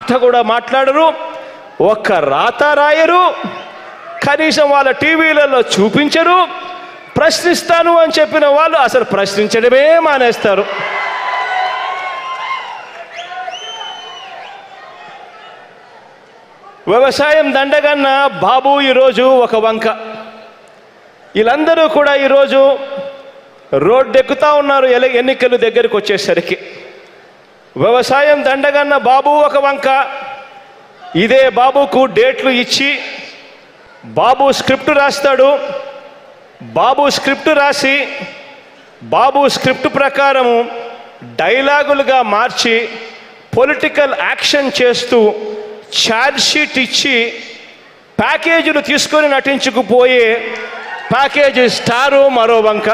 మాట కూడా మాట్లాడరు ఒక్క రాత రాయరు కనీసం వాళ్ళ టీవీలలో చూపించరు ప్రశ్నిస్తాను అని చెప్పిన వాళ్ళు అసలు ప్రశ్నించడమే మానేస్తారు వ్యవసాయం దండగన్న బాబు ఈరోజు ఒక వంక వీళ్ళందరూ కూడా ఈరోజు రోడ్డు ఎక్కుతా ఉన్నారు ఎల- ఎన్నికలు దగ్గరికి వచ్చేసరికి వ్యవసాయం దండగన్న బాబు ఒక వంక ఇదే బాబుకు డేట్లు ఇచ్చి బాబు స్క్రిప్ట్ రాస్తాడు బాబు స్క్రిప్ట్ రాసి బాబు స్క్రిప్ట్ ప్రకారము డైలాగులుగా మార్చి పొలిటికల్ యాక్షన్ చేస్తూ ఛార్జ్ షీట్ ఇచ్చి ప్యాకేజీలు తీసుకొని నటించుకుపోయే ప్యాకేజీ స్టారు మరో వంక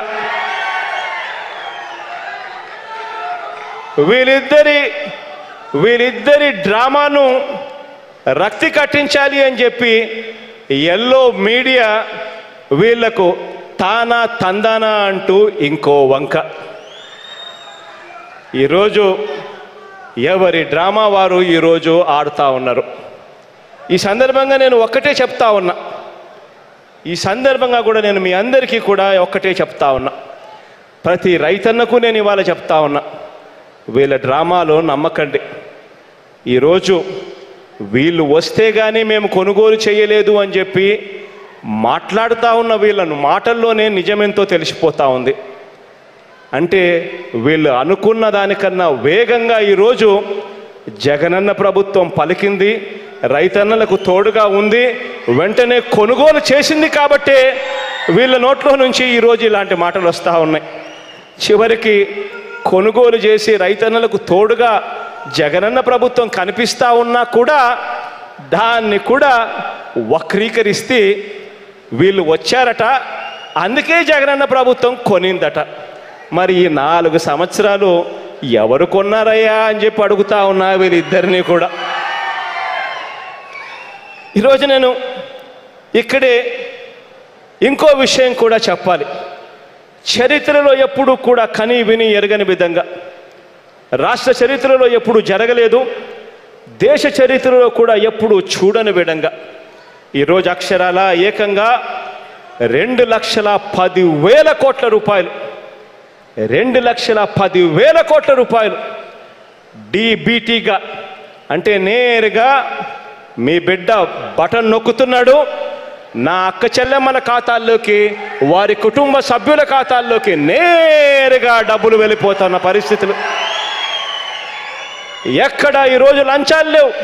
వీళ్ళిద్దరి వీళ్ళిద్దరి డ్రామాను రక్తి కట్టించాలి అని చెప్పి ఎల్లో మీడియా వీళ్లకు తానా తందానా అంటూ ఇంకో వంక ఈరోజు ఎవరి డ్రామా వారు ఈరోజు ఆడుతూ ఉన్నారు ఈ సందర్భంగా నేను ఒక్కటే చెప్తా ఉన్నా ఈ సందర్భంగా కూడా నేను మీ అందరికీ కూడా ఒక్కటే చెప్తా ఉన్నా ప్రతి రైతన్నకు నేను ఇవాళ చెప్తా ఉన్నా వీళ్ళ డ్రామాలో నమ్మకండి ఈరోజు వీళ్ళు వస్తే కానీ మేము కొనుగోలు చేయలేదు అని చెప్పి మాట్లాడుతూ ఉన్న వీళ్ళను మాటల్లోనే నిజమేంతో తెలిసిపోతా ఉంది అంటే వీళ్ళు అనుకున్న దానికన్నా వేగంగా ఈరోజు జగనన్న ప్రభుత్వం పలికింది రైతన్నలకు తోడుగా ఉంది వెంటనే కొనుగోలు చేసింది కాబట్టే వీళ్ళ నోట్లో నుంచి ఈరోజు ఇలాంటి మాటలు వస్తూ ఉన్నాయి చివరికి కొనుగోలు చేసి రైతన్నలకు తోడుగా జగనన్న ప్రభుత్వం కనిపిస్తూ ఉన్నా కూడా దాన్ని కూడా వక్రీకరిస్తే వీళ్ళు వచ్చారట అందుకే జగనన్న ప్రభుత్వం కొనిందట మరి ఈ నాలుగు సంవత్సరాలు ఎవరు కొన్నారయ్యా అని చెప్పి అడుగుతా ఉన్నా వీళ్ళిద్దరిని కూడా ఈరోజు నేను ఇక్కడే ఇంకో విషయం కూడా చెప్పాలి చరిత్రలో ఎప్పుడు కూడా కని విని ఎరగని విధంగా రాష్ట్ర చరిత్రలో ఎప్పుడు జరగలేదు దేశ చరిత్రలో కూడా ఎప్పుడు చూడని విధంగా ఈరోజు అక్షరాల ఏకంగా రెండు లక్షల పదివేల కోట్ల రూపాయలు రెండు లక్షల పదివేల కోట్ల రూపాయలు డిబిటీగా అంటే నేరుగా మీ బిడ్డ బటన్ నొక్కుతున్నాడు నా అక్క చెల్లెమ్మల ఖాతాల్లోకి వారి కుటుంబ సభ్యుల ఖాతాల్లోకి నేరుగా డబ్బులు వెళ్ళిపోతున్న పరిస్థితులు ఎక్కడ ఈరోజు లంచాలు లేవు